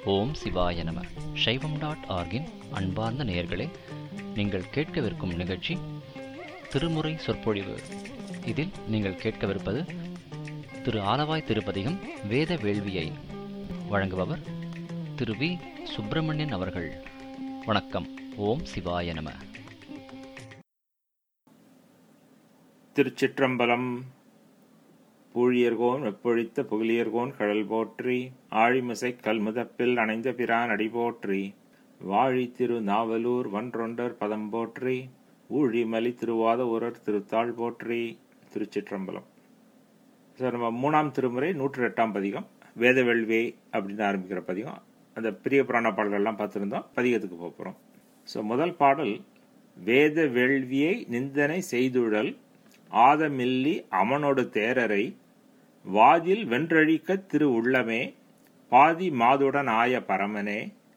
ஓம் சிவாய நம சைவம் டாட் ஆர்கின் அன்பார்ந்த நேயர்களே நீங்கள் கேட்கவிருக்கும் நிகழ்ச்சி திருமுறை சொற்பொழிவு இதில் நீங்கள் கேட்கவிருப்பது திரு ஆலவாய் திருப்பதிகம் வேத வேள்வியை வழங்குபவர் திரு வி சுப்பிரமணியன் அவர்கள் வணக்கம் ஓம் சிவாய நம திருச்சிற்றம்பலம் பூழியர்கோன் வெப்பொழித்த புகழியர்கோன் கடல் போற்றி ஆழிமிசை கல்முதப்பில் அணைந்த பிரான் அடி போற்றி வாழி திரு நாவலூர் வன்றொண்டர் பதம் போற்றி ஊழிமலி திருவாத ஊரர் திருத்தாள் போற்றி திருச்சிற்றம்பலம் சார் நம்ம மூணாம் திருமுறை நூற்று எட்டாம் பதிகம் வேத வேள்வி அப்படின்னு ஆரம்பிக்கிற பதிகம் அந்த பிரிய புராண பாடல்கள்லாம் பார்த்துருந்தோம் பதிகத்துக்கு போக போகிறோம் ஸோ முதல் பாடல் வேத வேள்வியை நிந்தனை செய்துழல் ஆதமில்லி அமனொடு தேரரை வாதில் வென்றழிக்க திரு உள்ளமே பாதி மாதுடன் ஆய பரமனே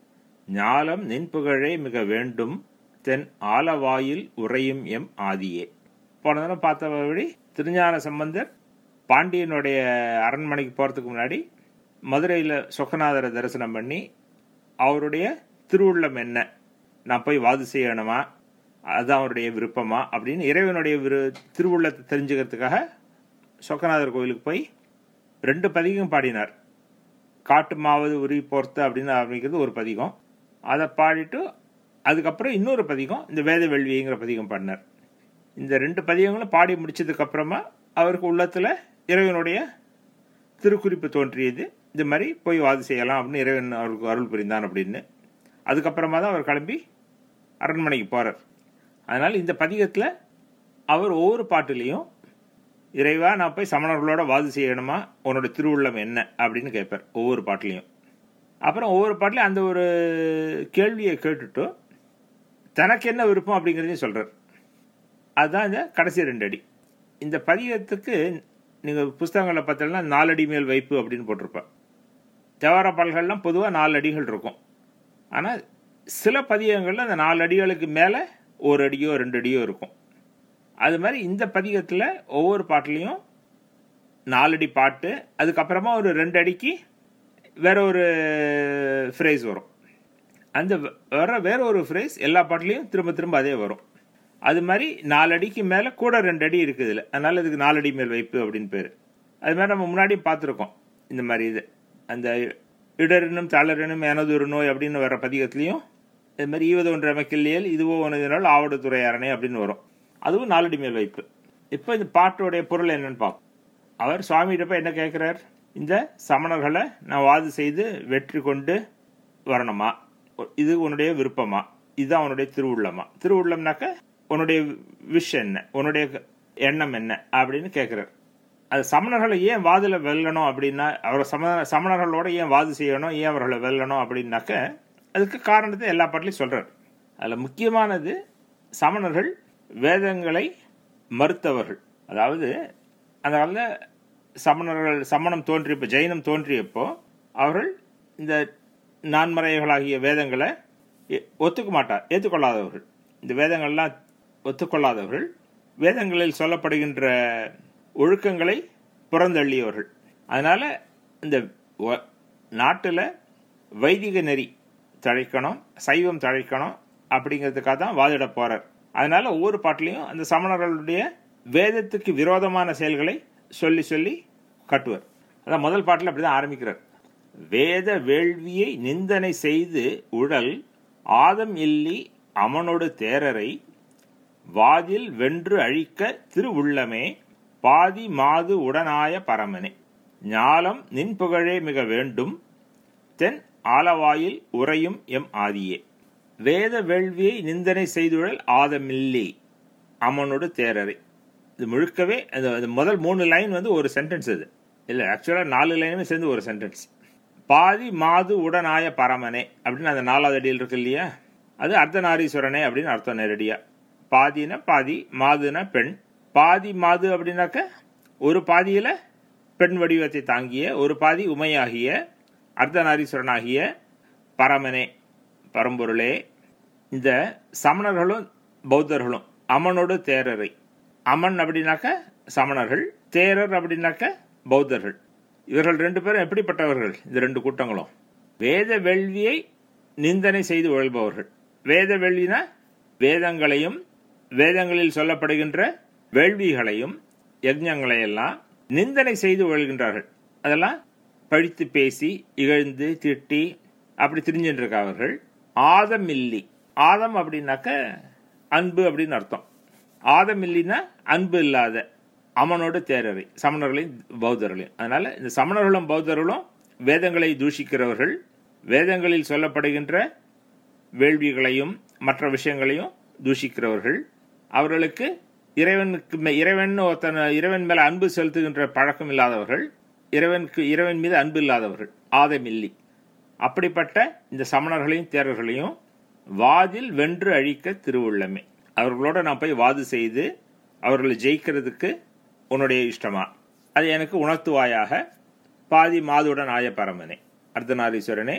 ஞாலம் நின்புகழே மிக வேண்டும் தென் ஆலவாயில் உறையும் எம் ஆதியே போன தடவை பார்த்தபடி திருஞான சம்பந்தர் பாண்டியனுடைய அரண்மனைக்கு போகிறதுக்கு முன்னாடி மதுரையில் சொக்கநாதரை தரிசனம் பண்ணி அவருடைய திருவுள்ளம் என்ன நான் போய் வாது செய்யணுமா அதுதான் அவருடைய விருப்பமா அப்படின்னு இறைவனுடைய விரு திருவுள்ளத்தை தெரிஞ்சுக்கிறதுக்காக சொக்கநாதர் கோவிலுக்கு போய் ரெண்டு பதிகம் பாடினார் காட்டு மாவது உரி பொறுத்து அப்படின்னு ஆரம்பிக்கிறது ஒரு பதிகம் அதை பாடிட்டு அதுக்கப்புறம் இன்னொரு பதிகம் இந்த வேத வெள்விங்கிற பதிகம் பாடினார் இந்த ரெண்டு பதிகங்களும் பாடி முடிச்சதுக்கு அப்புறமா அவருக்கு உள்ளத்துல இறைவனுடைய திருக்குறிப்பு தோன்றியது இந்த மாதிரி போய் வாது செய்யலாம் அப்படின்னு இறைவன் அவருக்கு அருள் புரிந்தான் அப்படின்னு அதுக்கப்புறமா தான் அவர் கிளம்பி அரண்மனைக்கு போறார் அதனால் இந்த பதிகத்தில் அவர் ஒவ்வொரு பாட்டுலேயும் இறைவா நான் போய் சமணர்களோட வாது செய்யணுமா உன்னோட திருவுள்ளம் என்ன அப்படின்னு கேட்பார் ஒவ்வொரு பாட்டுலேயும் அப்புறம் ஒவ்வொரு பாட்டிலையும் அந்த ஒரு கேள்வியை கேட்டுட்டு தனக்கு என்ன விருப்பம் அப்படிங்கிறதையும் சொல்கிறார் அதுதான் இந்த கடைசி ரெண்டு அடி இந்த பதிகத்துக்கு நீங்கள் புஸ்தகங்களில் பார்த்தீங்கன்னா நாலடி மேல் வைப்பு அப்படின்னு போட்டிருப்பேன் தேவார பாடல்கள்லாம் பொதுவாக நாலு அடிகள் இருக்கும் ஆனால் சில பதிகங்களில் அந்த நாலு அடிகளுக்கு மேலே ஒரு அடியோ ரெண்டு அடியோ இருக்கும் அது மாதிரி இந்த பதிகத்தில் ஒவ்வொரு பாட்டுலேயும் நாலடி பாட்டு அதுக்கப்புறமா ஒரு ரெண்டு அடிக்கு வேற ஒரு ஃப்ரேஸ் வரும் அந்த வர வேற ஒரு ஃப்ரேஸ் எல்லா பாட்டுலேயும் திரும்ப திரும்ப அதே வரும் அது மாதிரி நாலு அடிக்கு மேலே கூட ரெண்டு அடி இருக்குது இல்லை அதனால இதுக்கு நாலடி மேல் வைப்பு அப்படின்னு பேர் அது மாதிரி நம்ம முன்னாடியும் பார்த்துருக்கோம் இந்த மாதிரி இது அந்த இடரினும் தளரினும் எனதொரு நோய் அப்படின்னு வர பதிகத்துலேயும் இது மாதிரி ஈவது ஒன்று அமைக்கல்லியல் இதுவோ ஒன்றதினால் ஆவடு துறையாரணை அப்படின்னு வரும் அதுவும் நாலடி மேல் வைப்பு இப்போ இந்த பாட்டோடைய பொருள் என்னன்னு பார்ப்போம் அவர் சுவாமிகிட்ட போய் என்ன கேட்குறார் இந்த சமணர்களை நான் வாது செய்து வெற்றி கொண்டு வரணுமா இது உன்னுடைய விருப்பமா இதுதான் உன்னுடைய திருவுள்ளமா திருவுள்ளம்னாக்க உன்னுடைய விஷ் என்ன உன்னுடைய எண்ணம் என்ன அப்படின்னு கேட்குறார் அது சமணர்களை ஏன் வாதில் வெல்லணும் அப்படின்னா அவர் சம சமணர்களோட ஏன் வாது செய்யணும் ஏன் அவர்களை வெல்லணும் அப்படின்னாக்க அதுக்கு காரணத்தை எல்லா பாட்டிலையும் சொல்றார் அதில் முக்கியமானது சமணர்கள் வேதங்களை மறுத்தவர்கள் அதாவது அந்த காலத்தில் சமணர்கள் சமணம் தோன்றியப்போ ஜெயினம் தோன்றியப்போ அவர்கள் இந்த நான்மறைகளாகிய வேதங்களை ஒத்துக்க மாட்டார் ஏற்றுக்கொள்ளாதவர்கள் இந்த வேதங்கள்லாம் ஒத்துக்கொள்ளாதவர்கள் வேதங்களில் சொல்லப்படுகின்ற ஒழுக்கங்களை புறந்தள்ளியவர்கள் அதனால இந்த நாட்டில் வைதிக நெறி தழைக்கணும் சைவம் தழைக்கணும் அப்படிங்கிறதுக்காக தான் வாதிட போறார் அதனால ஒவ்வொரு பாட்டிலையும் அந்த சமணர்களுடைய வேதத்துக்கு விரோதமான செயல்களை சொல்லி சொல்லி கட்டுவார் அதான் முதல் பாட்டில் அப்படிதான் ஆரம்பிக்கிறார் வேத வேள்வியை நிந்தனை செய்து உழல் ஆதம் இல்லி அமனோடு தேரரை வாதில் வென்று அழிக்க திரு உள்ளமே பாதி மாது உடனாய பரமனே ஞாலம் நின் புகழே மிக வேண்டும் தென் ஆலவாயில் உறையும் எம் ஆதியே வேத வேள்வியை நிந்தனை செய்துழல் ஆதமில்லி அமனோடு தேரரை இது முழுக்கவே அந்த முதல் மூணு லைன் வந்து ஒரு சென்டென்ஸ் இது இல்லை ஆக்சுவலாக நாலு லைனுமே சேர்ந்து ஒரு சென்டென்ஸ் பாதி மாது உடனாய பரமனே அப்படின்னு அந்த நாலாவது அடியில் இருக்கு இல்லையா அது அர்த்தநாரீஸ்வரனே அப்படின்னு அர்த்தம் நேரடியா பாதினா பாதி மாதுனா பெண் பாதி மாது அப்படின்னாக்க ஒரு பாதியில பெண் வடிவத்தை தாங்கிய ஒரு பாதி உமையாகிய அர்த்தநாரீஸ்வரனாகிய பரமனே பரம்பொருளே இந்த சமணர்களும் பௌத்தர்களும் அமனோடு தேரரை அமன் அப்படின்னாக்க சமணர்கள் தேரர் அப்படின்னாக்க பௌத்தர்கள் இவர்கள் ரெண்டு பேரும் எப்படிப்பட்டவர்கள் இந்த ரெண்டு கூட்டங்களும் வேத வேள்வியை நிந்தனை செய்து உழல்பவர்கள் வேத வேள்வினா வேதங்களையும் வேதங்களில் சொல்லப்படுகின்ற வேள்விகளையும் யஜ்ஞங்களையெல்லாம் நிந்தனை செய்து உழல்கின்றார்கள் அதெல்லாம் பழித்து பேசி இகழ்ந்து திட்டி அப்படி திரிஞ்சுட்டு இருக்கார்கள் ஆதம் இல்லி ஆதம் அப்படின்னாக்க அன்பு அப்படின்னு அர்த்தம் ஆதம் இல்லின்னா அன்பு இல்லாத அமனோடு தேரரை சமணர்களையும் பௌத்தர்களையும் அதனால இந்த சமணர்களும் பௌத்தர்களும் வேதங்களை தூஷிக்கிறவர்கள் வேதங்களில் சொல்லப்படுகின்ற வேள்விகளையும் மற்ற விஷயங்களையும் தூஷிக்கிறவர்கள் அவர்களுக்கு இறைவனுக்கு மே- இறைவன் ஒருத்தன் இறைவன் மேல அன்பு செலுத்துகின்ற பழக்கம் இல்லாதவர்கள் இறைவனுக்கு இறைவன் மீது அன்பு இல்லாதவர்கள் ஆதமில்லி அப்படிப்பட்ட இந்த சமணர்களையும் தேரர்களையும் வாதில் வென்று அழிக்க திருவுள்ளமே அவர்களோட நான் போய் வாது செய்து அவர்களை ஜெயிக்கிறதுக்கு உன்னுடைய இஷ்டமா அது எனக்கு உணர்த்துவாயாக பாதி மாதுடன் ஆய பரமனே அர்த்தநாரீஸ்வரனே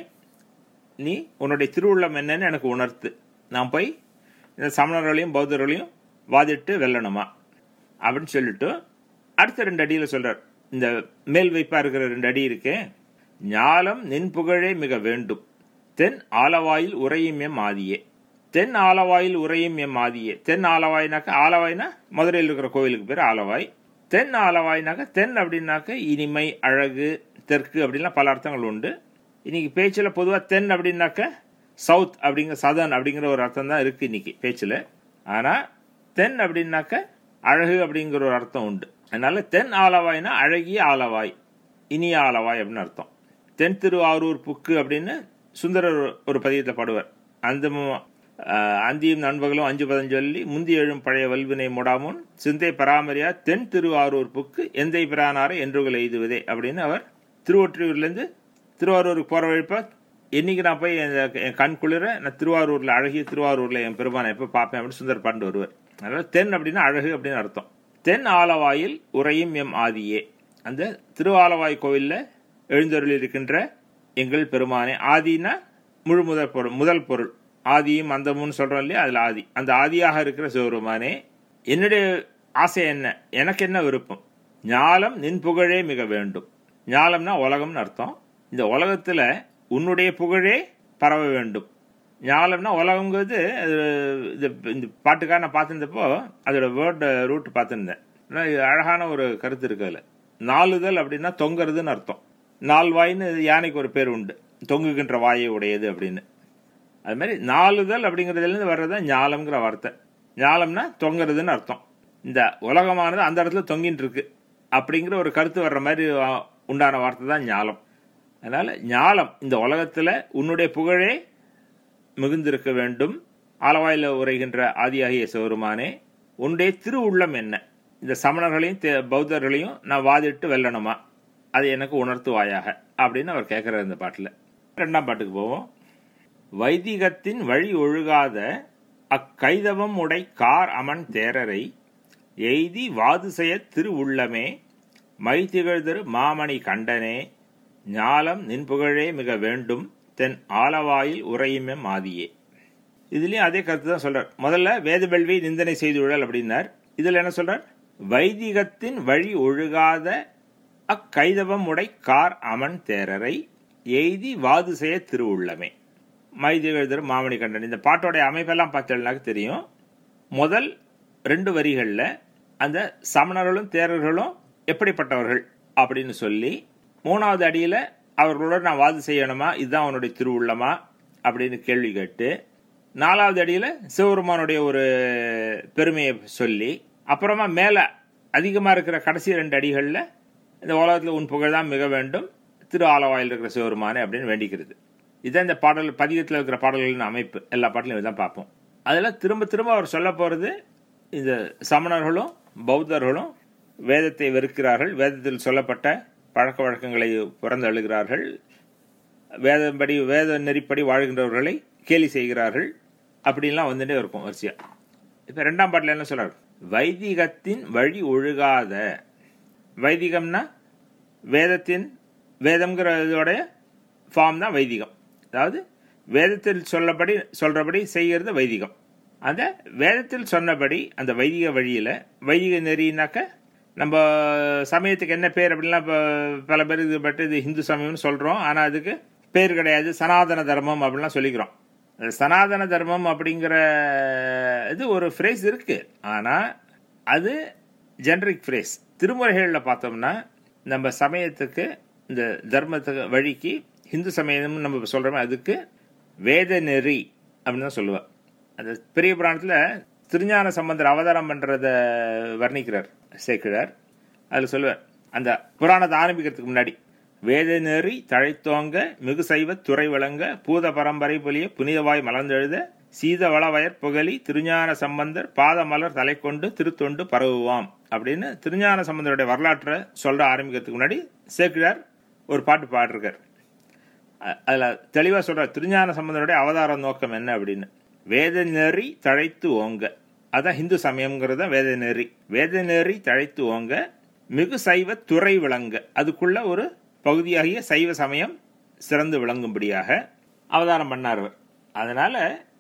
நீ உன்னுடைய திருவுள்ளம் என்னன்னு எனக்கு உணர்த்து நான் போய் இந்த சமணர்களையும் பௌத்தர்களையும் வாதிட்டு வெல்லணுமா அப்படின்னு சொல்லிட்டு அடுத்த ரெண்டு அடியில் சொல்றார் இந்த மேல் வைப்பா இருக்கிற ரெண்டு அடி இருக்கே ஞாலம் நின் புகழே மிக வேண்டும் தென் ஆலவாயில் உறையும் எம் ஆதியே தென் ஆலவாயில் உறையும் எம் ஆதியே தென் ஆலவாய்னாக்க ஆலவாய்னா மதுரையில் இருக்கிற கோவிலுக்கு பேர் ஆலவாய் தென் ஆலவாய்னாக்க தென் அப்படின்னாக்க இனிமை அழகு தெற்கு அப்படின்லாம் பல அர்த்தங்கள் உண்டு இன்னைக்கு பேச்சில் பொதுவாக தென் அப்படின்னாக்க சவுத் அப்படிங்கிற சதன் அப்படிங்கிற ஒரு அர்த்தம் தான் இருக்கு இன்னைக்கு பேச்சில் ஆனால் தென் அப்படின்னாக்க அழகு அப்படிங்கிற ஒரு அர்த்தம் உண்டு அதனால தென் ஆலவாய்னா அழகிய ஆலவாய் இனிய ஆலவாய் அப்படின்னு அர்த்தம் தென் திரு ஆரூர் புக்கு அப்படின்னு சுந்தரர் ஒரு பதியத்தில் பாடுவார் அந்த மு- ஆஹ், அந்தியும் நண்பர்களும் அஞ்சு பதம் சொல்லி முந்தி எழும் பழைய வல்வினை முடாமுன் சிந்தை பராமரியா தென் திரு ஆரூர் புக்கு எந்தை பிரானாரை என்றுகள் எய்துவதே அப்படின்னு அவர் திருவொற்றியூர்லேருந்து திருவாரூருக்கு போகிற வழிப்ப என்னைக்கு நான் போய் என் என் கண் குளிர நான் திருவாரூரில் அழகிய திருவாரூரில் என் பெருமானை எப்போ பார்ப்பேன் அப்படின்னு சுந்தர் பாண்டு வருவார் அதனால தென் அப்படின்னா அழகு அப்படின்னு அர்த்தம் தென் ஆலவாயில் உறையும் எம் ஆதியே அந்த திருவாலவாய் கோவிலில் எழுந்தருளி இருக்கின்ற எங்கள் பெருமானே ஆதினா முழு முதல் பொருள் முதல் பொருள் ஆதியும் அந்தமும் சொல்றோம் இல்லையா அதுல ஆதி அந்த ஆதியாக இருக்கிற சிவபெருமானே என்னுடைய ஆசை என்ன எனக்கு என்ன விருப்பம் ஞாலம் நின் புகழே மிக வேண்டும் ஞாலம்னா உலகம்னு அர்த்தம் இந்த உலகத்துல உன்னுடைய புகழே பரவ வேண்டும் ஞாலம்னா உலகங்கிறது அது இந்த இந்த பாட்டுக்காக நான் பார்த்துருந்தப்போ அதோட வேர்டு ரூட் பார்த்துருந்தேன் ஆனா இது அழகான ஒரு கருத்து இருக்கு அதுல நாலுதல் அப்படின்னா தொங்குறதுன்னு அர்த்தம் நால்வாய்ன்னு யானைக்கு ஒரு பேர் உண்டு தொங்குகின்ற வாயை உடையது அப்படின்னு அது மாதிரி நாலுதல் அப்படிங்கிறதுலேருந்து வர்றதுதான் ஞாலம்ங்கிற வார்த்தை ஞாலம்னா தொங்குறதுன்னு அர்த்தம் இந்த உலகமானது அந்த இடத்துல தொங்கின்னு இருக்கு அப்படிங்கிற ஒரு கருத்து வர்ற மாதிரி ஆ, உண்டான வார்த்தை தான் ஞாலம் அதனால ஞாலம் இந்த உலகத்துல உன்னுடைய புகழே மிகுந்திருக்க வேண்டும் ஆலவாயில் உரைகின்ற ஆதியாகிய சிவருமானே உன்னுடைய திரு உள்ளம் என்ன இந்த சமணர்களையும் தே- பௌத்தர்களையும் நான் வாதிட்டு வெல்லணுமா அதை எனக்கு உணர்த்துவாயாக அப்படின்னு அவர் கேட்கிறார் இந்த பாட்டில் ரெண்டாம் பாட்டுக்கு போவோம் வைதிகத்தின் வழி ஒழுகாத அக்கைதவம் உடை கார் அமன் தேரரை எய்தி வாது செய்ய திரு உள்ளமே மைதிகழ்தரு மாமணி கண்டனே ஞாலம் நின் புகழே மிக வேண்டும் தென் ஆலவாயில் உறையுமே மாதியே இதுலயும் அதே கருத்து தான் சொல்றார் முதல்ல வேத வெள்வி நிந்தனை செய்துள்ளல் அப்படின்னார் இதுல என்ன சொல்றார் வைதிகத்தின் வழி ஒழுகாத அக்கைதவம் உடை கார் அமன் தேரரை எய்தி வாது செய்ய திருவுள்ளமே மைதிகழ்தர் மாமணி கண்டன் இந்த பாட்டோடைய அமைப்பெல்லாம் பார்த்தோம்னாக்க தெரியும் முதல் ரெண்டு வரிகளில் அந்த சமணர்களும் தேரர்களும் எப்படிப்பட்டவர்கள் அப்படின்னு சொல்லி மூணாவது அடியில் அவர்களோட நான் வாது செய்யணுமா இதுதான் அவனுடைய திருவுள்ளமா அப்படின்னு கேள்வி கேட்டு நாலாவது அடியில் சிவபெருமானுடைய ஒரு பெருமையை சொல்லி அப்புறமா மேலே அதிகமாக இருக்கிற கடைசி ரெண்டு அடிகளில் இந்த உலகத்தில் உன் புகழ் தான் மிக வேண்டும் திரு ஆலவாயில் இருக்கிற சிவபெருமானே அப்படின்னு வேண்டிக்கிறது இதுதான் இந்த பாடல் பதிகத்தில் இருக்கிற பாடல்களின் அமைப்பு எல்லா பாடலையும் இதான் பார்ப்போம் அதில் திரும்ப திரும்ப அவர் சொல்ல போகிறது இந்த சமணர்களும் பௌத்தர்களும் வேதத்தை வெறுக்கிறார்கள் வேதத்தில் சொல்லப்பட்ட பழக்க வழக்கங்களை புறந்தழுகிறார்கள் வேதம்படி வேத நெறிப்படி வாழ்கின்றவர்களை கேலி செய்கிறார்கள் அப்படின்லாம் வந்துட்டே இருக்கும் வரிசையா இப்போ ரெண்டாம் பாட்டில் என்ன சொல்றார் வைதிகத்தின் வழி ஒழுகாத வைதிகம்னா வேதத்தின் வேதம்ங்கிறதோட ஃபார்ம் தான் வைதிகம் அதாவது வேதத்தில் சொல்லபடி சொல்றபடி செய்கிறது வைதிகம் அந்த வேதத்தில் சொன்னபடி அந்த வைதிக வழியில் வைதிக நெறினாக்க நம்ம சமயத்துக்கு என்ன பேர் அப்படின்லாம் இப்போ பல பேர் இது பட்டு இது ஹிந்து சமயம்னு சொல்கிறோம் ஆனால் அதுக்கு பேர் கிடையாது சனாதன தர்மம் அப்படின்லாம் சொல்லிக்கிறோம் அது சனாதன தர்மம் அப்படிங்கிற இது ஒரு ஃப்ரேஸ் இருக்கு ஆனா அது ஜெனரிக் ஃப்ரேஸ் திருமுறைகளில் பார்த்தோம்னா நம்ம சமயத்துக்கு இந்த தர்மத்துக்கு வழிக்கு ஹிந்து சமயம் நம்ம சொல்றோமே அதுக்கு வேத நெறி அப்படின்னு தான் சொல்லுவார் அந்த பெரிய புராணத்தில் திருஞான சம்பந்தர் அவதாரம் பண்றத வர்ணிக்கிறார் சேக்கிழார் அதில் சொல்லுவார் அந்த புராணத்தை ஆரம்பிக்கிறதுக்கு முன்னாடி வேத நெறி தழைத்தோங்க மிகு சைவ துறை விளங்க பூத பரம்பரை பொலிய புனிதவாய் மலர்ந்தெழுத சீத வளவயற் புகழி திருஞான சம்பந்தர் பாத மலர் தலை கொண்டு திருத்தொண்டு பரவுவாம் அப்படின்னு திருஞான சம்பந்தருடைய வரலாற்றை சொல்ற ஆரம்பிக்கிறதுக்கு முன்னாடி சேக்கிழார் ஒரு பாட்டு பாடிருக்கார் அ- அதுல தெளிவா சொல்ற திருஞான சம்பந்தருடைய அவதார நோக்கம் என்ன அப்படின்னு வேத நெறி தழைத்து ஓங்க அதான் ஹிந்து சமயம்ங்கிறது தான் வேத நெறி வேத நெறி தழைத்து ஓங்க மிகு சைவ துறை விளங்க அதுக்குள்ள ஒரு பகுதியாகிய சைவ சமயம் சிறந்து விளங்கும்படியாக அவதாரம் பண்ணார் அவர் அதனால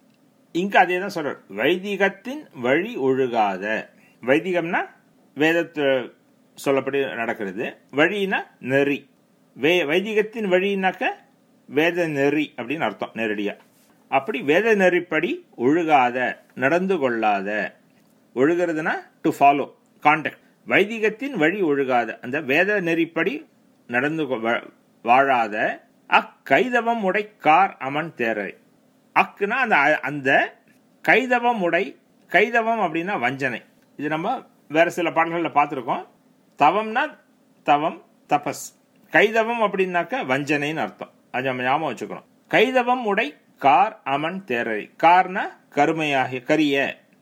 இங்க அதே தான் சொல்றார் வைதிகத்தின் வழி ஒழுகாத வைதிகம்னா வேதத்து சொல்லப்படி நடக்கிறது வழினா நெறி வே வைதிகத்தின் வழினாக்க வேத நெறி அப்படின்னு அர்த்தம் நேரடியா அப்படி வேத நெறிப்படி ஒழுகாத நடந்து கொள்ளாத ஒழுகிறதுனா டு ஃபாலோ கான்டக்ட் வைதிகத்தின் வழி ஒழுகாத அந்த வேத நெறிப்படி நடந்து கொ- வா- வாழாத அக்கைதவம் உடை கார் அமன் தேரை அக்குனா அந்த அந்த கைதவம் உடை கைதவம் அப்படின்னா வஞ்சனை இது நம்ம வேற சில பாடல்களில் பார்த்துருக்கோம் தவம்னா தவம் தபஸ் கைதவம் அப்படின்னாக்க வஞ்சனைன்னு அர்த்தம் அது நம்ம ஞாபகம் வச்சுக்கணும் கைதவம் உடை கார் அமன் தேரரை கார்னா கருமையாகிய கரிய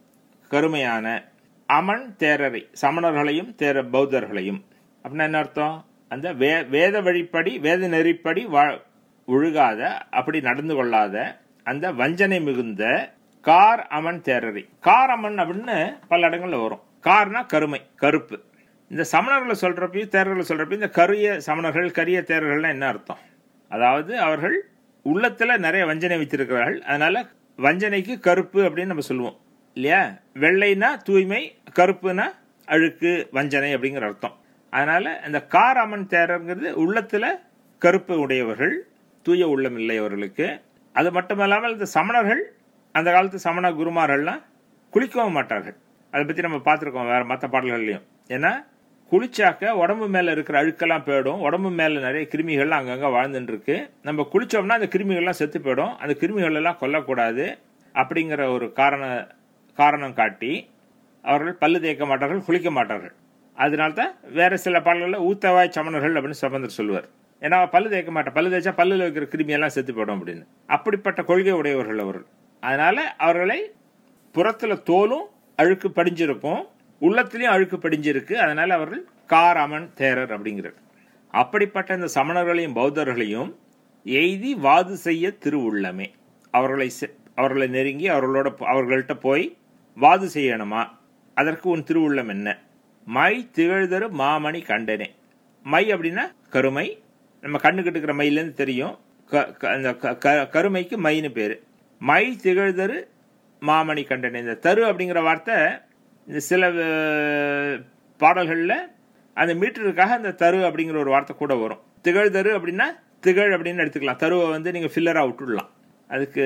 கருமையான அமன் தேரரை சமணர்களையும் தேர பௌத்தர்களையும் அப்படின்னா என்ன அர்த்தம் அந்த வே வேத வழிப்படி வேத நெறிப்படி வா- ஒழுகாத அப்படி நடந்து கொள்ளாத அந்த வஞ்சனை மிகுந்த கார் அமன் தேரரை கார் அமன் அப்படின்னு பல இடங்கள்ல வரும் கார்னா கருமை கருப்பு இந்த சமணர்களை சொல்றப்பையும் தேர்களை சொல்றப்பையும் இந்த கரிய சமணர்கள் கரிய தேரர்கள்னா என்ன அர்த்தம் அதாவது அவர்கள் உள்ளத்துல நிறைய வஞ்சனை வைத்திருக்கிறார்கள் அதனால வஞ்சனைக்கு கருப்பு அப்படின்னு நம்ம சொல்லுவோம் இல்லையா வெள்ளைனா தூய்மை கருப்புனா அழுக்கு வஞ்சனை அப்படிங்கிற அர்த்தம் அதனால இந்த கார் அமன் தேரங்கிறது உள்ளத்துல கருப்பு உடையவர்கள் தூய உள்ளம் இல்லை அவர்களுக்கு அது மட்டுமல்லாமல் இந்த சமணர்கள் அந்த காலத்து சமண குருமார்கள்லாம் குளிக்கவும் மாட்டார்கள் அதை பத்தி நம்ம பார்த்துருக்கோம் வேற மற்ற பாடல்கள்லையும் ஏன்னா குளிச்சாக்க உடம்பு மேல இருக்கிற அழுக்கெல்லாம் போயிடும் உடம்பு மேல நிறைய கிருமிகள்லாம் அங்கங்க வாழ்ந்துட்டு இருக்கு நம்ம குளிச்சோம்னா அந்த கிருமிகள்லாம் செத்து போயிடும் அந்த கிருமிகள் எல்லாம் கொல்லக்கூடாது அப்படிங்கிற ஒரு காரண காரணம் காட்டி அவர்கள் பல்லு தேய்க்க மாட்டார்கள் குளிக்க மாட்டார்கள் அதனால்தான் வேற சில பாடல்களில் ஊத்தவாய் சமணர்கள் அப்படின்னு சம்பந்தர் சொல்லுவார் ஏன்னா பல்லு தேய்க்க மாட்டேன் பல்லு தேய்ச்சா பல்லுல வைக்கிற கிருமி எல்லாம் செத்து போயிடும் அப்படின்னு அப்படிப்பட்ட கொள்கை உடையவர்கள் அவர்கள் அதனால அவர்களை புறத்துல தோலும் அழுக்கு படிஞ்சிருக்கும் உள்ளத்திலையும் அழுக்கு படிஞ்சிருக்கு அதனால அவர்கள் கார் அமன் தேரர் அப்படிங்கிறார் அப்படிப்பட்ட இந்த சமணர்களையும் பௌத்தர்களையும் எய்தி வாது செய்ய திருவுள்ளமே அவர்களை செ- அவர்களை நெருங்கி அவர்களோட போ- அவர்கள்ட்ட போய் வாது செய்யணுமா அதற்கு உன் திருவுள்ளம் என்ன மை திகழ்தரு மாமணி கண்டனே மை அப்படின்னா கருமை நம்ம கண்ணுக்கிட்டு இருக்கிற மையிலேருந்து தெரியும் க- க- அந்த க- க- கருமைக்கு மைன்னு பேரு மை திகழ்தரு மாமணி கண்டனே இந்த தரு அப்படிங்கிற வார்த்தை இந்த சில அஹ், பாடல்கள்ல அந்த மீட்டருக்காக அந்த தரு அப்படிங்கிற ஒரு வார்த்தை கூட வரும் திகழ் தரு அப்படின்னா திகழ் அப்படின்னு எடுத்துக்கலாம் தருவை வந்து நீங்க ஃபில்லரா விட்டுடலாம் அதுக்கு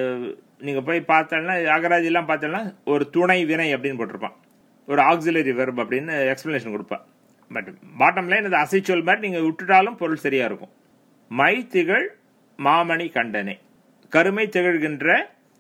நீங்க போய் பார்த்தோம்னா அகராதி எல்லாம் பார்த்தோம்னா ஒரு துணை வினை அப்படின்னு போட்டிருப்பான் ஒரு ஆக்சிலரி வெர்ப் அப்படின்னு எக்ஸ்பிளனேஷன் கொடுப்பான் பட் பாட்டம் லைன் அது அசைச்சொல் மாதிரி நீங்க விட்டுட்டாலும் பொருள் சரியா இருக்கும் மை திகழ் மாமணி கண்டனே கருமை திகழ்கின்ற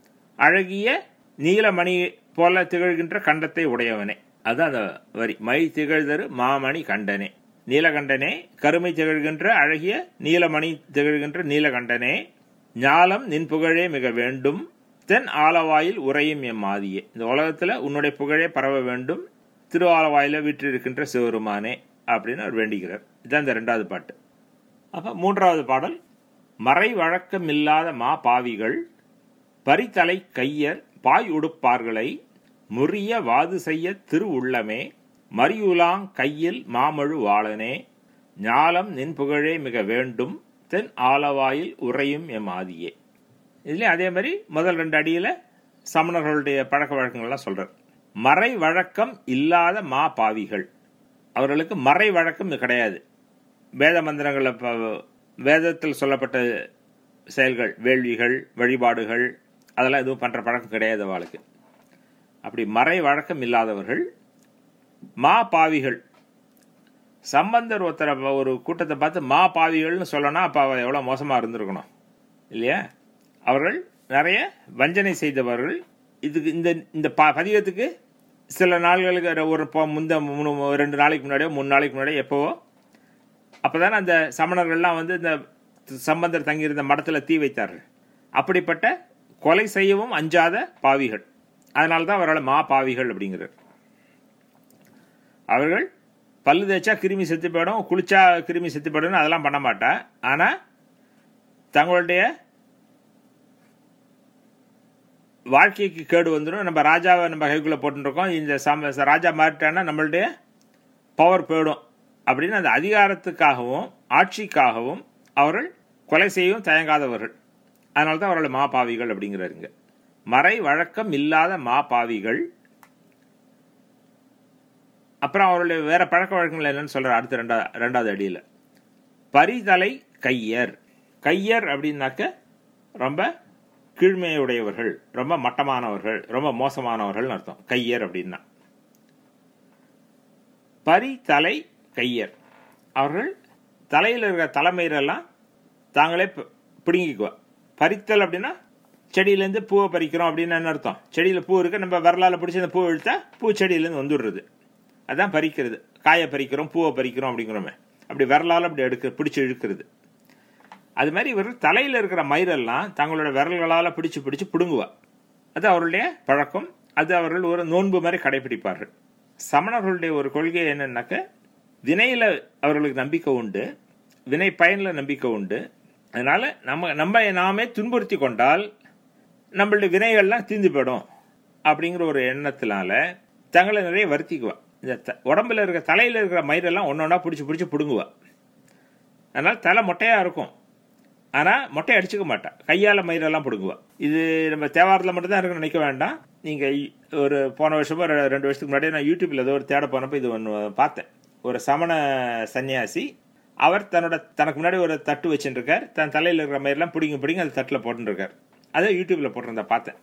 அழகிய நீலமணி போல திகழ்கின்ற கண்டத்தை உடையவனே அதுதான் அந்த வரி மை திகழ்தரு மாமணி கண்டனே நீலகண்டனே கருமை திகழ்கின்ற அழகிய நீலமணி திகழ்கின்ற நீலகண்டனே ஞாலம் நின் புகழே மிக வேண்டும் தென் ஆலவாயில் உறையும் எம் மாதியே இந்த உலகத்துல உன்னுடைய புகழே பரவ வேண்டும் திரு ஆலவாயில வீற்றிருக்கின்ற சிவருமானே அப்படின்னு அவர் வேண்டிக்கிறார் இதுதான் இந்த ரெண்டாவது பாட்டு அப்ப மூன்றாவது பாடல் மறை வழக்கமில்லாத மா பாவிகள் பரித்தலை கையர் பாய் உடுப்பார்களை முறிய வாது செய்ய திரு உள்ளமே மரியுலாங் கையில் மாமழு வாளனே ஞாலம் நின் புகழே மிக வேண்டும் தென் ஆலவாயில் உறையும் எம் ஆதியே இதுலயும் அதே மாதிரி முதல் ரெண்டு அடியில சமணர்களுடைய பழக்க வழக்கங்கள்லாம் சொல்றார் மறை வழக்கம் இல்லாத மா பாவிகள் அவர்களுக்கு மறை வழக்கம் கிடையாது வேத மந்திரங்களை ப- வேதத்தில் சொல்லப்பட்ட செயல்கள் வேள்விகள் வழிபாடுகள் அதெல்லாம் எதுவும் பண்ணுற பழக்கம் கிடையாது அவளுக்கு அப்படி மறை வழக்கம் இல்லாதவர்கள் மா பாவிகள் சம்பந்தர் ஒருத்தரை ஒரு கூட்டத்தை பார்த்து மா பாவிகள்னு சொல்லணும் அப்போ அவ எவ்வளோ மோசமாக இருந்திருக்கணும் இல்லையா அவர்கள் நிறைய வஞ்சனை செய்தவர்கள் இதுக்கு இந்த இந்த ப பதிகத்துக்கு சில நாள்களுக்கு ஒரு பொ- முந்த மூணு ரெண்டு நாளைக்கு முன்னாடியோ மூணு நாளைக்கு முன்னாடியோ எப்போவோ அப்போ அந்த சமணர்கள்லாம் வந்து இந்த சம்பந்தர் தங்கியிருந்த மடத்தில் தீ வைத்தார்கள் அப்படிப்பட்ட கொலை செய்யவும் அஞ்சாத பாவிகள் அதனால தான் அவர்களை மா பாவிகள் அப்படிங்கிறார் அவர்கள் பல்லு தேய்ச்சா கிருமி செத்து போயிடும் குளிச்சா கிருமி செத்து போயிடும் அதெல்லாம் பண்ண மாட்டா ஆனால் தங்களுடைய வாழ்க்கைக்கு கேடு வந்துடும் நம்ம ராஜாவை நம்ம கைக்குள்ளே போட்டுருக்கோம் இந்த சம ராஜா மாறிட்டான்னா நம்மளுடைய பவர் போயிடும் அப்படின்னு அந்த அதிகாரத்துக்காகவும் ஆட்சிக்காகவும் அவர்கள் கொலை செய்யவும் தயங்காதவர்கள் அதனால தான் அவர்கள் மாபாவிகள் அப்படிங்கிறாருங்க மறை வழக்கம் இல்லாத மாபாவிகள் அப்புறம் அவருடைய வேற பழக்க வழக்கங்கள் என்னன்னு சொல்றார் அடுத்த ரெண்டா ரெண்டாவது அடியில் பரிதலை கையர் கையர் அப்படின்னாக்க ரொம்ப கீழ்மையுடையவர்கள் ரொம்ப மட்டமானவர்கள் ரொம்ப மோசமானவர்கள் அர்த்தம் கையர் அப்படின்னா பரிதலை கையர் அவர்கள் தலையில் இருக்கிற தலைமையிலெல்லாம் தாங்களே பி- பிடுங்கிக்குவா பறித்தல் அப்படின்னா செடியிலேருந்து பூவை பறிக்கிறோம் அப்படின்னு என்ன அர்த்தம் செடியில் பூ இருக்கு நம்ம விரலால் பிடிச்சி அந்த பூ இழுத்தா பூ செடியிலேருந்து வந்துடுறது அதான் பறிக்கிறது காயை பறிக்கிறோம் பூவை பறிக்கிறோம் அப்படிங்கிறோமே அப்படி விரலால் அப்படி எடுக்க பிடிச்சி இழுக்கிறது அது மாதிரி இவர்கள் தலையில் இருக்கிற மயிரெல்லாம் தங்களோட விரல்களால் பிடிச்சு பிடிச்சு பிடுங்குவா அது அவர்களுடைய பழக்கம் அது அவர்கள் ஒரு நோன்பு மாதிரி கடைபிடிப்பார்கள் சமணர்களுடைய ஒரு கொள்கை என்னன்னாக்க வினையில அவர்களுக்கு நம்பிக்கை உண்டு வினை பயனில் நம்பிக்கை உண்டு அதனால நம்ம நம்ம நாமே துன்புறுத்தி கொண்டால் நம்மளுடைய வினைகள்லாம் தீர்ந்து போயிடும் அப்படிங்கிற ஒரு எண்ணத்தினால தங்களை நிறைய வருத்திக்குவா இந்த த- உடம்புல இருக்கிற தலையில இருக்கிற மயிரெல்லாம் ஒன்னொன்னா பிடிச்சி பிடிச்சி பிடுங்குவா அதனால தலை மொட்டையா இருக்கும் ஆனா மொட்டை அடிச்சுக்க மாட்டா கையால மயிரெல்லாம் பிடுங்குவா இது நம்ம தேவாரத்தில் மட்டும் தான் இருக்குன்னு நினைக்க வேண்டாம் நீங்க இ- ஒரு போன வருஷமோ ரெ- ரெண்டு வருஷத்துக்கு முன்னாடி நான் யூடியூப்ல ஏதோ ஒரு தேட போனப்போ இது ஒன்று பார்த்தேன் ஒரு சமண சன்னியாசி அவர் தன்னோட தனக்கு முன்னாடி ஒரு தட்டு வச்சுட்டு இருக்கார் தன் தலையில இருக்கிற மயிரெல்லாம் பிடிங்க பிடிங்க அந்த தட்டில் போட்டுருக்கார் அதை யூடியூப்ல போட்டிருந்தா பார்த்தேன்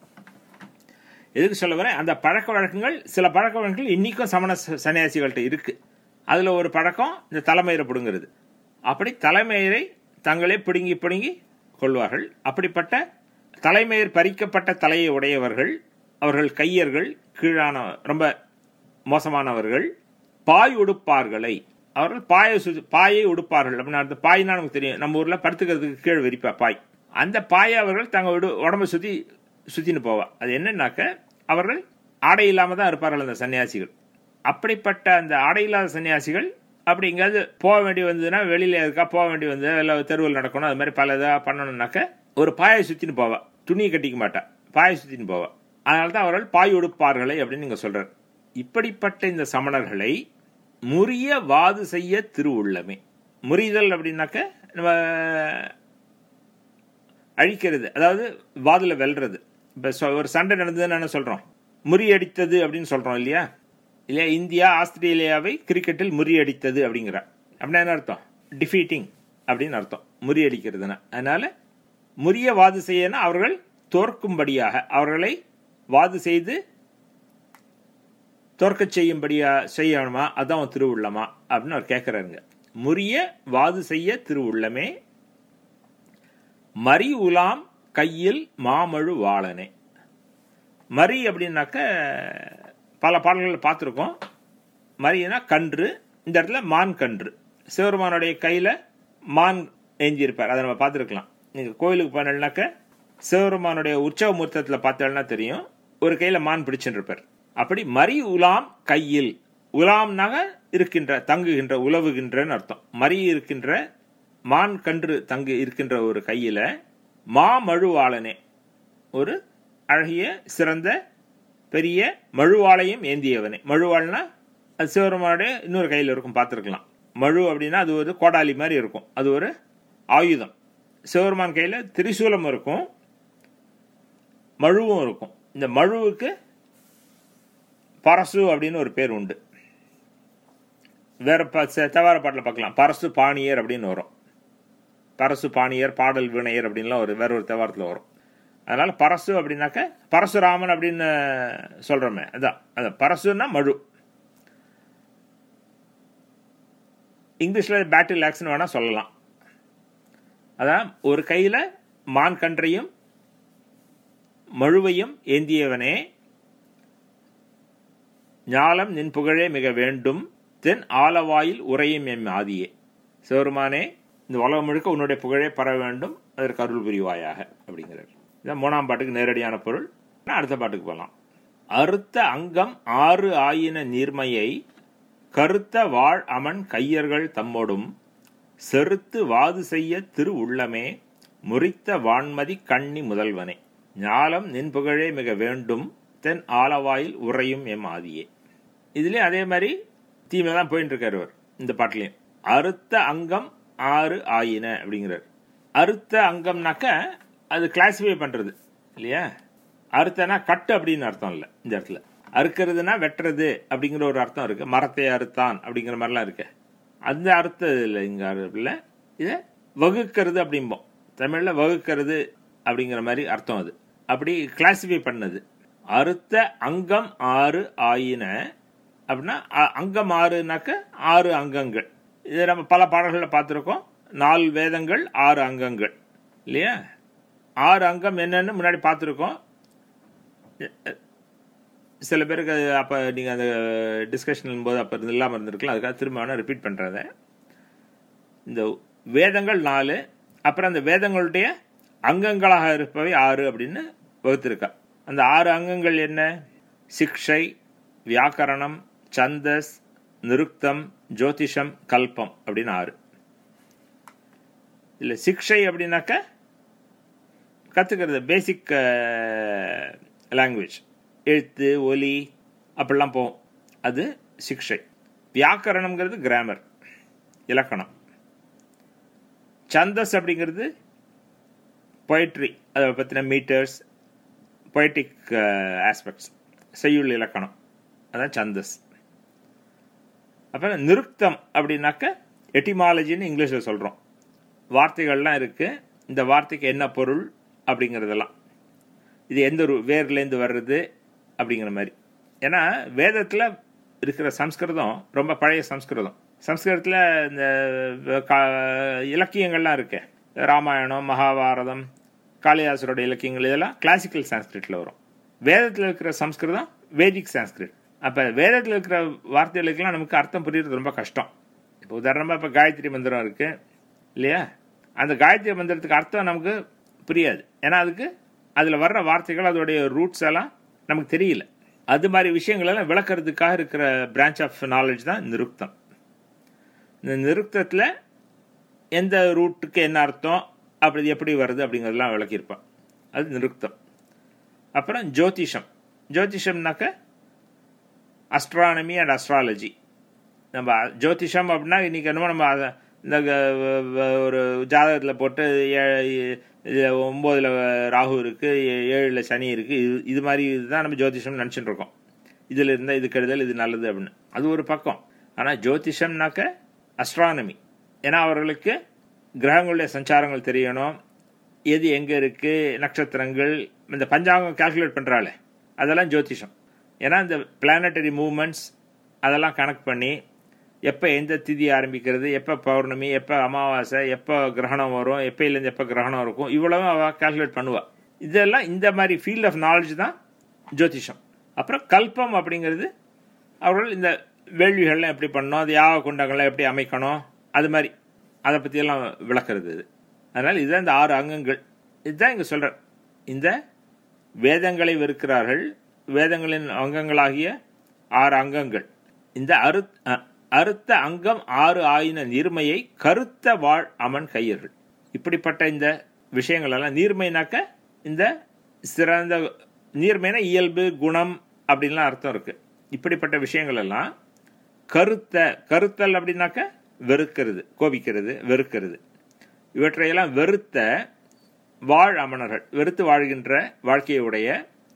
எதுக்கு சொல்ல வரேன் அந்த பழக்க வழக்கங்கள் சில பழக்க வழக்கங்கள் இன்னைக்கும் சமண ச- சன்னியாசிகள்கிட்ட இருக்கு அதுல ஒரு பழக்கம் இந்த தலைமயிரை பிடுங்கிறது அப்படி தலைமயிரை தங்களே பிடுங்கி பிடுங்கி கொள்வார்கள் அப்படிப்பட்ட தலைமயிர் பறிக்கப்பட்ட தலையை உடையவர்கள் அவர்கள் கையர்கள் கீழான ரொம்ப மோசமானவர்கள் பாய் உடுப்பார்களை அவர்கள் பாயை சு- பாயை உடுப்பார்கள் அப்படின்னு அர்த்தம் பாய்னா நமக்கு தெரியும் நம்ம ஊர்ல படுத்துக்கிறதுக்கு கீழே விரிப்பா பாய் அந்த பாயை அவர்கள் தங்க விடு உடம்பை சுத்தி சுத்தின்னு போவா அது என்னன்னாக்க அவர்கள் ஆடை இல்லாம தான் இருப்பார்கள் அந்த சன்னியாசிகள் அப்படிப்பட்ட அந்த ஆடை இல்லாத சன்னியாசிகள் அப்படி எங்கேயாவது போக வேண்டி வந்ததுன்னா வெளியில இருக்கா போக வேண்டி வந்தது இல்லை தெருவில் நடக்கணும் அது மாதிரி பல இதாக பண்ணணும்னாக்க ஒரு பாயை சுத்தின்னு போவா துணியை கட்டிக்க மாட்டா பாயை சுத்தின்னு போவா அதனால தான் அவர்கள் பாய் உடுப்பார்களை அப்படின்னு நீங்க சொல்றார் இப்படிப்பட்ட இந்த சமணர்களை முறிய வாது செய்ய திருவுள்ளமே முறிதல் அப்படின்னாக்க நம்ம அழிக்கிறது அதாவது வாதுல வெல்றது இப்போ ஒரு சண்டை நடந்ததுன்னு என்ன சொல்றோம் முறியடித்தது அப்படின்னு சொல்றோம் இல்லையா இல்லையா இந்தியா ஆஸ்திரேலியாவை கிரிக்கெட்டில் முறியடித்தது அப்படிங்கிற அப்படின்னா என்ன அர்த்தம் டிஃபீட்டிங் அப்படின்னு அர்த்தம் முறியடிக்கிறதுனா அதனால முறிய வாது செய்யனா அவர்கள் தோற்கும்படியாக அவர்களை வாது செய்து தோற்கச் செய்யும்படியா செய்யணுமா அதான் திருவுள்ளமா அப்படின்னு அவர் கேட்கிறாருங்க முறிய வாது செய்ய திருவுள்ளமே மரி உலாம் கையில் மாமழு வாளனே மரி அப்படின்னாக்க பல பாடல்கள் பார்த்துருக்கோம் மரினா கன்று இந்த இடத்துல மான் கன்று சிவருமானுடைய கையில் மான் ஏந்தியிருப்பார் அதை நம்ம பார்த்துருக்கலாம் நீங்கள் கோயிலுக்கு போனீங்கன்னாக்க சிவருமானுடைய உற்சவ மூர்த்தத்தில் பார்த்தோம்னா தெரியும் ஒரு கையில் மான் பிடிச்சுட்டு இருப்பார் அப்படி மரி உலாம் கையில் உலாம்னாக இருக்கின்ற தங்குகின்ற உலவுகின்றன்னு அர்த்தம் மரி இருக்கின்ற மான் கன்று தங்கு இருக்கின்ற ஒரு கையில மாமழுவாளனே ஒரு அழகிய சிறந்த பெரிய மழுவாளையும் ஏந்தியவனே மழுவாள்னா அது சிவருமானுடைய இன்னொரு கையில் இருக்கும் பார்த்துருக்கலாம் மழு அப்படின்னா அது ஒரு கோடாலி மாதிரி இருக்கும் அது ஒரு ஆயுதம் சிவருமான் கையில் திரிசூலம் இருக்கும் மழுவும் இருக்கும் இந்த மழுவுக்கு பரசு அப்படின்னு ஒரு பேர் உண்டு வேற ப- ச- தேவார பாட்டில் பார்க்கலாம் பரசு பாணியர் அப்படின்னு வரும் பரசு பாணியர் பாடல் வினையர் அப்படின்லாம் ஒரு வேற ஒரு தேவாரத்தில் வரும் அதனால பரசு அப்படின்னாக்க பரசுராமன் அப்படின்னு சொல்றோமே அதான் அதான் பரசுன்னா மழு இங்கிலீஷில் பேட்டில் ஆக்ஸ்னு வேணால் சொல்லலாம் அதான் ஒரு கையில் மான் கன்றையும் மழுவையும் ஏந்தியவனே ஞாலம் நின் புகழே மிக வேண்டும் தென் ஆலவாயில் உரையும் எம் ஆதியே சிவருமானே இந்த உலகம் முழுக்க உன்னுடைய புகழே பர வேண்டும் அதற்கு அருள் புரிவாயாக அப்படிங்கிறார் இதான் மூணாம் பாட்டுக்கு நேரடியான பொருள் அடுத்த பாட்டுக்கு போகலாம் அறுத்த அங்கம் ஆறு ஆயின நீர்மையை கருத்த வாழ் அமன் கையர்கள் தம்மோடும் செருத்து வாது செய்ய திரு உள்ளமே முறித்த வான்மதி கண்ணி முதல்வனே ஞாலம் நின் புகழே மிக வேண்டும் தென் ஆலவாயில் உறையும் எம் ஆதியே இதுலயும் அதே மாதிரி தீமை தான் போயிட்டு இருக்காரு அவர் இந்த பாட்டிலையும் அறுத்த அங்கம் ஆறு ஆயின அப்படிங்கிறார் அறுத்த அங்கம்னாக்க அது கிளாசிஃபை பண்றது இல்லையா அறுத்தனா கட்டு அப்படின்னு அர்த்தம் இல்லை இந்த இடத்துல அறுக்கிறதுனா வெட்டுறது அப்படிங்கிற ஒரு அர்த்தம் இருக்கு மரத்தை அறுத்தான் அப்படிங்கிற மாதிரிலாம் இருக்கு அந்த அர்த்தம் இல்லை இங்க இல்லை இதை வகுக்கிறது அப்படிம்போம் தமிழ்ல வகுக்கிறது அப்படிங்கிற மாதிரி அர்த்தம் அது அப்படி கிளாசிஃபை பண்ணது அறுத்த அங்கம் ஆறு ஆயின அப்படின்னா அங்கம் ஆறுனாக்க ஆறு அங்கங்கள் இதை நம்ம பல பாடல்களில் பார்த்துருக்கோம் நாலு வேதங்கள் ஆறு அங்கங்கள் இல்லையா ஆறு அங்கம் என்னன்னு முன்னாடி பார்த்துருக்கோம் சில பேருக்கு அது அப்போ நீங்கள் அந்த டிஸ்கஷன் போது அப்போ இருந்து இல்லாமல் இருந்திருக்கலாம் அதுக்காக திரும்ப வேணால் ரிப்பீட் பண்ணுறத இந்த வேதங்கள் நாலு அப்புறம் அந்த வேதங்களுடைய அங்கங்களாக இருப்பவை ஆறு அப்படின்னு வகுத்திருக்கா அந்த ஆறு அங்கங்கள் என்ன சிக்ஷை வியாக்கரணம் சந்தஸ் நிருக்தம் ஜோதிஷம் கல்பம் அப்படின்னு ஆறு இல்லை சிக்ஷை அப்படின்னாக்க கற்றுக்கிறது பேசிக் லாங்குவேஜ் எழுத்து ஒலி அப்படிலாம் போகும் அது சிக்ஷை வியாக்கரணம்ங்கிறது கிராமர் இலக்கணம் சந்தஸ் அப்படிங்கிறது பொயட்ரி அதை பற்றின மீட்டர்ஸ் பொய்டிக் ஆஸ்பெக்ட்ஸ் செய்யுள் இலக்கணம் அதான் சந்தஸ் அப்புறம் நிருக்தம் அப்படின்னாக்க எட்டிமாலஜின்னு இங்கிலீஷில் சொல்கிறோம் வார்த்தைகள்லாம் இருக்குது இந்த வார்த்தைக்கு என்ன பொருள் அப்படிங்கிறதெல்லாம் இது எந்த வேர்லேருந்து வர்றது அப்படிங்கிற மாதிரி ஏன்னா வேதத்தில் இருக்கிற சம்ஸ்கிருதம் ரொம்ப பழைய சம்ஸ்கிருதம் சம்ஸ்கிருதத்தில் இந்த இலக்கியங்கள்லாம் இருக்கு ராமாயணம் மகாபாரதம் காளிதாசரோட இலக்கியங்கள் இதெல்லாம் கிளாசிக்கல் சான்ஸ்கிரிட்டில் வரும் வேதத்தில் இருக்கிற சம்ஸ்கிருதம் வேதிக் சான்ஸ்கிரிட் அப்போ வேதத்தில் இருக்கிற வார்த்தைகளுக்கெல்லாம் நமக்கு அர்த்தம் புரியுறது ரொம்ப கஷ்டம் இப்போ உதாரணமாக இப்போ காயத்ரி மந்திரம் இருக்கு இல்லையா அந்த காயத்ரி மந்திரத்துக்கு அர்த்தம் நமக்கு புரியாது ஏன்னா அதுக்கு அதில் வர்ற வார்த்தைகள் அதோடைய ரூட்ஸ் எல்லாம் நமக்கு தெரியல அது மாதிரி விஷயங்கள் எல்லாம் விளக்குறதுக்காக இருக்கிற பிரான்ச் ஆஃப் நாலேஜ் தான் நிருக்தம் இந்த நிருக்தத்தில் எந்த ரூட்டுக்கு என்ன அர்த்தம் அப்படி எப்படி வருது அப்படிங்கிறதெல்லாம் விளக்கியிருப்பான் அது நிருக்தம் அப்புறம் ஜோதிஷம் ஜோதிஷம்னாக்க அஸ்ட்ரானமி அண்ட் அஸ்ட்ராலஜி நம்ம ஜோதிஷம் அப்படின்னா இன்னைக்கு என்னமோ நம்ம இந்த ஒரு ஜாதகத்தில் போட்டு ஒம்போதில் ராகு இருக்குது ஏழில் சனி இருக்குது இது இது மாதிரி இதுதான் நம்ம ஜோதிஷம் நினச்சிட்டு இருக்கோம் இதில் இருந்தால் இது கெடுதல் இது நல்லது அப்படின்னு அது ஒரு பக்கம் ஆனால் ஜோதிஷம்னாக்க அஸ்ட்ரானமி ஏன்னா அவர்களுக்கு கிரகங்களுடைய சஞ்சாரங்கள் தெரியணும் எது எங்கே இருக்குது நட்சத்திரங்கள் இந்த பஞ்சாங்கம் கால்குலேட் பண்ணுறாளே அதெல்லாம் ஜோதிஷம் ஏன்னா இந்த பிளானட்டரி மூமெண்ட்ஸ் அதெல்லாம் கனெக்ட் பண்ணி எப்போ எந்த திதி ஆரம்பிக்கிறது எப்போ பௌர்ணமி எப்போ அமாவாசை எப்போ கிரகணம் வரும் எப்போலேருந்து எப்போ கிரகணம் இருக்கும் இவ்வளவும் அவள் கால்குலேட் பண்ணுவாள் இதெல்லாம் இந்த மாதிரி ஃபீல்ட் ஆஃப் நாலேஜ் தான் ஜோதிஷம் அப்புறம் கல்பம் அப்படிங்கிறது அவர்கள் இந்த வேள்விகள்லாம் எப்படி பண்ணணும் அது யாக குண்டங்கள்லாம் எப்படி அமைக்கணும் அது மாதிரி அதை பற்றியெல்லாம் விளக்குறது இது அதனால் இதுதான் இந்த ஆறு அங்கங்கள் இதுதான் இங்கே சொல்கிற இந்த வேதங்களை வெறுக்கிறார்கள் வேதங்களின் அங்கங்களாகிய ஆறு அங்கங்கள் இந்த அரு அறுத்த அங்கம் ஆறு ஆயின நீர்மையை கருத்த வாழ் அமன் கையர்கள் இப்படிப்பட்ட இந்த விஷயங்கள் எல்லாம் நீர்மைனாக்க இந்த சிறந்த நீர்மைனா இயல்பு குணம் அப்படின்லாம் அர்த்தம் இருக்கு இப்படிப்பட்ட விஷயங்கள் எல்லாம் கருத்த கருத்தல் அப்படின்னாக்க வெறுக்கிறது கோபிக்கிறது வெறுக்கிறது இவற்றையெல்லாம் வெறுத்த வாழ் அமணர்கள் வெறுத்து வாழ்கின்ற வாழ்க்கையுடைய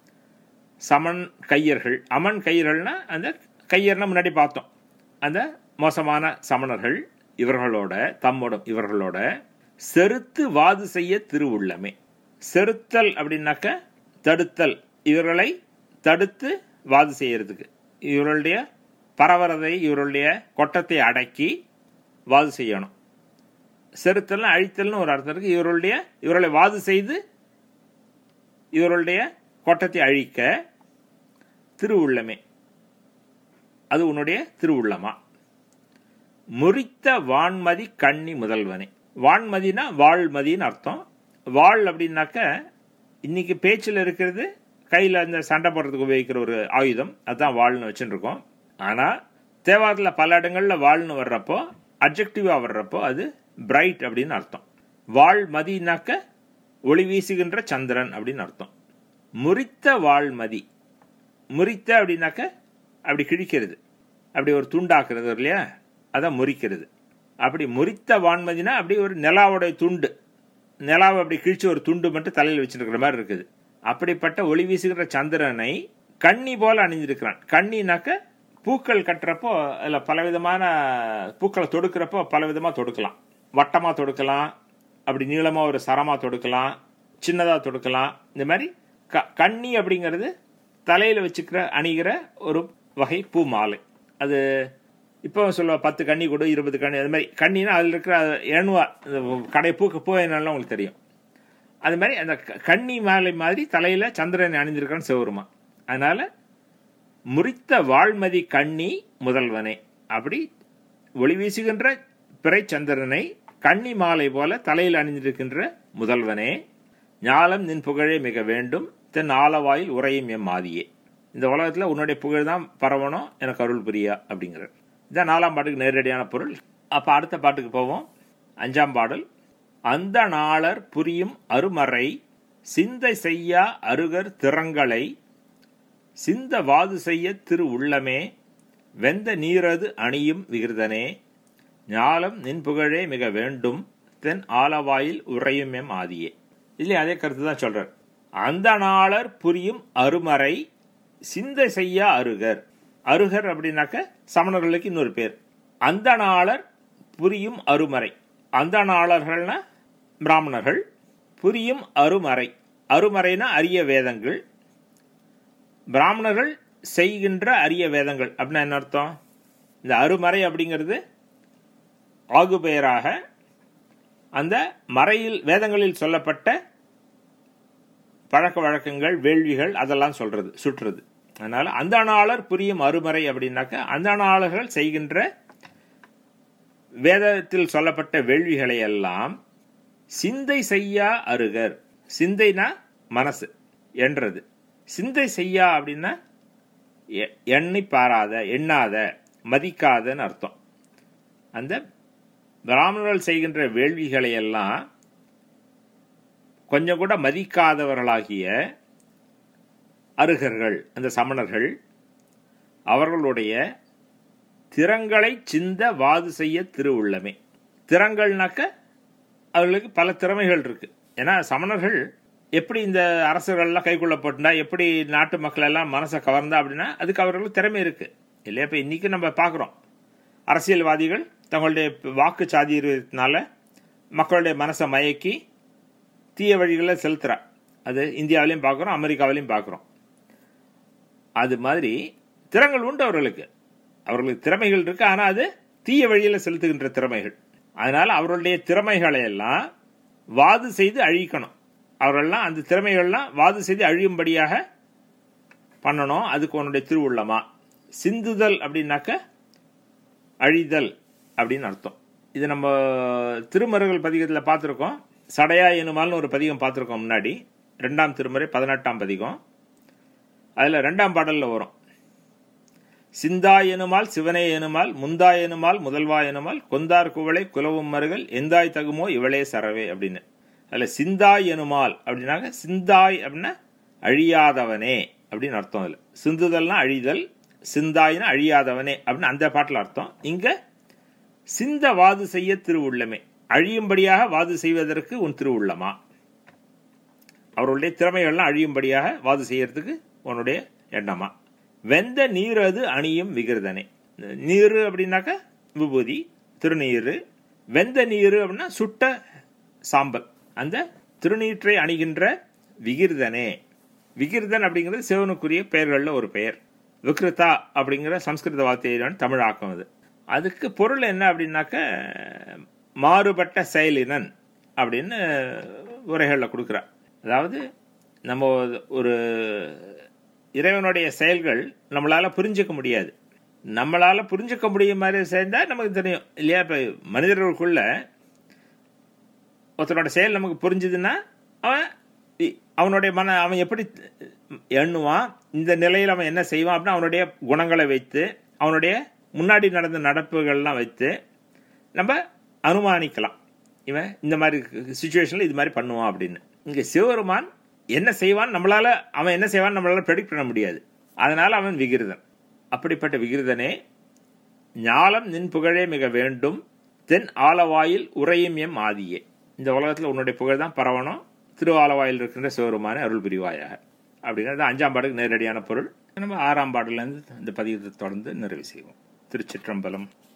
சமன் கையர்கள் அமன் கையர்கள்னா அந்த கையர்னா முன்னாடி பார்த்தோம் அந்த மோசமான சமணர்கள் இவர்களோட தம்மோடும் இவர்களோட செருத்து வாது செய்ய திருவுள்ளமே செருத்தல் அப்படின்னாக்க தடுத்தல் இவர்களை தடுத்து வாது செய்யறதுக்கு இவர்களுடைய பரவரதை இவருடைய கொட்டத்தை அடக்கி வாது செய்யணும் செருத்தல்னு அழித்தல்னு ஒரு அர்த்தம் இருக்கு இவருடைய இவர்களை வாது செய்து இவருடைய கொட்டத்தை அழிக்க திருவுள்ளமே அது உன்னுடைய திருவுள்ளமா முறித்த வான்மதி கண்ணி முதல்வனே வான்மதினா வாழ்மதின்னு அர்த்தம் வாழ் அப்படின்னாக்க இன்னைக்கு பேச்சில் இருக்கிறது கையில் இந்த சண்டை போடுறதுக்கு உபயோகிக்கிற ஒரு ஆயுதம் அதுதான் வாழ்னு வச்சுருக்கோம் ஆனால் தேவாரத்தில் பல இடங்களில் வாழ்னு வர்றப்போ அப்ஜெக்டிவாக வர்றப்போ அது பிரைட் அப்படின்னு அர்த்தம் வாழ் மதினாக்க ஒளி வீசுகின்ற சந்திரன் அப்படின்னு அர்த்தம் முறித்த வாழ்மதி முறித்த அப்படின்னாக்க அப்படி கிழிக்கிறது அப்படி ஒரு துண்டாக்குறது இல்லையா அதான் முறிக்கிறது அப்படி முறித்த வான்மதினா அப்படி ஒரு நிலாவுடைய துண்டு நிலாவை அப்படி கிழிச்சு ஒரு துண்டு மட்டும் தலையில் வச்சிருக்கிற மாதிரி இருக்குது அப்படிப்பட்ட ஒளி வீசுகிற சந்திரனை கண்ணி போல அணிஞ்சிருக்கிறான் கண்ணினாக்க பூக்கள் கட்டுறப்போ அதில் பலவிதமான பூக்களை தொடுக்கிறப்போ பலவிதமாக தொடுக்கலாம் வட்டமாக தொடுக்கலாம் அப்படி நீளமாக ஒரு சரமாக தொடுக்கலாம் சின்னதாக தொடுக்கலாம் இந்த மாதிரி க கண்ணி அப்படிங்கிறது தலையில் வச்சுக்கிற அணிகிற ஒரு வகை பூ மாலை அது இப்போ சொல்லுவா பத்து கண்ணி கொடு இருபது கண்ணி அது மாதிரி கண்ணினா அதில் இருக்கிற எண்ணுவா கடை பூக்க பூவினாலும் உங்களுக்கு தெரியும் அது மாதிரி அந்த கண்ணி மாலை மாதிரி தலையில் சந்திரனை அணிந்திருக்கான்னு சிவருமா அதனால முறித்த வாழ்மதி கண்ணி முதல்வனே அப்படி ஒளி வீசுகின்ற பிறை சந்திரனை கண்ணி மாலை போல தலையில் அணிந்திருக்கின்ற முதல்வனே ஞாலம் நின் புகழே மிக வேண்டும் தென் ஆலவாயில் உரையும் எம் மாதியே இந்த உலகத்தில் உன்னுடைய புகழ் தான் பரவணும் எனக்கு அருள் புரியா அப்படிங்கிறார் இதான் நாலாம் பாட்டுக்கு நேரடியான பொருள் அப்போ அடுத்த பாட்டுக்கு போவோம் அஞ்சாம் பாடல் அந்த நாளர் புரியும் அருமறை சிந்தை செய்யா அருகர் திறங்களை சிந்த வாது செய்ய திரு உள்ளமே வெந்த நீரது அணியும் விகிருதனே ஞாலம் நின் புகழே மிக வேண்டும் தென் ஆலவாயில் உறையும் எம் ஆதியே இல்லையே அதே கருத்து தான் சொல்றார் அந்த நாளர் புரியும் அருமறை சிந்தை செய்யா அருகர் அருகர் அப்படின்னாக்க சமணர்களுக்கு இன்னொரு பேர் அந்த நாளர் புரியும் அருமறை அந்த நாளர்கள்னா பிராமணர்கள் புரியும் அருமறை அருமறைனா அரிய வேதங்கள் பிராமணர்கள் செய்கின்ற அரிய வேதங்கள் அப்படின்னா என்ன அர்த்தம் இந்த அருமறை அப்படிங்கிறது ஆகு பெயராக அந்த மறையில் வேதங்களில் சொல்லப்பட்ட பழக்க வழக்கங்கள் வேள்விகள் அதெல்லாம் சொல்றது சுற்றுறது அதனால அந்த நாளர் புரியும் அருமறை அப்படின்னாக்க அந்த நாளர்கள் செய்கின்ற வேதத்தில் சொல்லப்பட்ட வேள்விகளை எல்லாம் சிந்தை செய்யா அருகர் சிந்தைனா மனசு என்றது சிந்தை செய்யா அப்படின்னா எண்ணி பாராத எண்ணாத மதிக்காதன்னு அர்த்தம் அந்த பிராமணர்கள் செய்கின்ற வேள்விகளை எல்லாம் கொஞ்சம் கூட மதிக்காதவர்களாகிய அருகர்கள் அந்த சமணர்கள் அவர்களுடைய திறங்களை சிந்த வாது செய்ய திருவுள்ளமே திறங்கள்னாக்க அவர்களுக்கு பல திறமைகள் இருக்கு ஏன்னா சமணர்கள் எப்படி இந்த அரசுகள்லாம் கைக்குள்ளப்பட்டுனா எப்படி நாட்டு மக்கள் எல்லாம் மனசை கவர்ந்தா அப்படின்னா அதுக்கு அவர்களுக்கு திறமை இருக்கு இல்லையா இப்போ இன்னைக்கு நம்ம பார்க்குறோம் அரசியல்வாதிகள் தங்களுடைய வாக்கு சாதியத்தினால மக்களுடைய மனசை மயக்கி தீய வழிகளில் செலுத்துறா அது இந்தியாவிலையும் பார்க்குறோம் அமெரிக்காவிலையும் பார்க்குறோம் அது மாதிரி திறங்கள் உண்டு அவர்களுக்கு அவர்களுக்கு திறமைகள் இருக்கு ஆனால் அது தீய வழியில் செலுத்துகின்ற திறமைகள் அதனால அவர்களுடைய திறமைகளை எல்லாம் வாது செய்து அழிக்கணும் அவர்கள்லாம் அந்த திறமைகள்லாம் வாது செய்து அழியும்படியாக பண்ணணும் அதுக்கு உன்னுடைய திருவுள்ளமா சிந்துதல் அப்படின்னாக்க அழிதல் அப்படின்னு அர்த்தம் இது நம்ம திருமருகள் பதிகத்தில் பார்த்துருக்கோம் சடையா எனுமால்னு ஒரு பதிகம் பார்த்துருக்கோம் முன்னாடி ரெண்டாம் திருமுறை பதினெட்டாம் பதிகம் அதில் ரெண்டாம் பாடலில் வரும் சிந்தா எனுமால் சிவனே எனுமால் முந்தா எனுமால் முதல்வா எனுமால் கொந்தார் குவளை குலவும் மருகள் எந்தாய் தகுமோ இவளே சரவே அப்படின்னு அதில் சிந்தாய் எனுமால் அப்படின்னாக்க சிந்தாய் அப்படின்னா அழியாதவனே அப்படின்னு அர்த்தம் அதில் சிந்துதல்னா அழிதல் சிந்தாயினா அழியாதவனே அப்படின்னு அந்த பாட்டில் அர்த்தம் இங்க சிந்த வாது செய்ய திருவுள்ளமே அழியும்படியாக வாது செய்வதற்கு உன் திருவுள்ளமா அவர்களுடைய திறமைகள்லாம் அழியும்படியாக வாது செய்யறதுக்கு உன்னுடைய எண்ணமா வெந்த நீர் அது அணியும் விகிருதனே நீர் அப்படின்னாக்க விபூதி திருநீர் வெந்த நீர் அப்படின்னா சுட்ட சாம்பல் அந்த திருநீற்றை அணிகின்ற விகிர்தனே விகிர்தன் அப்படிங்கிறது சிவனுக்குரிய பெயர்களில் ஒரு பெயர் விக்ருதா அப்படிங்கிற சம்ஸ்கிருத வார்த்தையிலான தமிழாக்கம் அது அதுக்கு பொருள் என்ன அப்படின்னாக்க மாறுபட்ட செயலினன் அப்படின்னு உரைகளில் கொடுக்குறார் அதாவது நம்ம ஒரு இறைவனுடைய செயல்கள் நம்மளால் புரிஞ்சிக்க முடியாது நம்மளால் புரிஞ்சிக்க முடியும் மாதிரி சேர்ந்தால் நமக்கு தெரியும் இல்லையா இப்போ மனிதர்களுக்குள்ள ஒருத்தனோட செயல் நமக்கு புரிஞ்சுதுன்னா அவன் அவனுடைய மன அவன் எப்படி எண்ணுவான் இந்த நிலையில் அவன் என்ன செய்வான் அப்படின்னு அவனுடைய குணங்களை வைத்து அவனுடைய முன்னாடி நடந்த நடப்புகள்லாம் வைத்து நம்ம அனுமானிக்கலாம் இவன் இந்த மாதிரி சுச்சுவேஷனில் இது மாதிரி பண்ணுவான் அப்படின்னு இங்கே சிவபெருமான் என்ன செய்வான் நம்மளால அவன் என்ன செய்வான் நம்மளால ப்ரெடிக்ட் பண்ண முடியாது அதனால அவன் விகிருதன் அப்படிப்பட்ட விகிருதனே ஞாலம் நின் புகழே மிக வேண்டும் தென் ஆலவாயில் உறையும் எம் ஆதியே இந்த உலகத்தில் உன்னுடைய புகழ் தான் பரவணும் திருவாலவாயில் இருக்கின்ற சிவருமான அருள் புரிவாயாக அப்படிங்கிறது அஞ்சாம் பாட்டுக்கு நேரடியான பொருள் நம்ம ஆறாம் பாடலேருந்து இந்த பதியத்தை தொடர்ந்து நிறைவு செய்வோம் திருச்சிற்றம்பலம்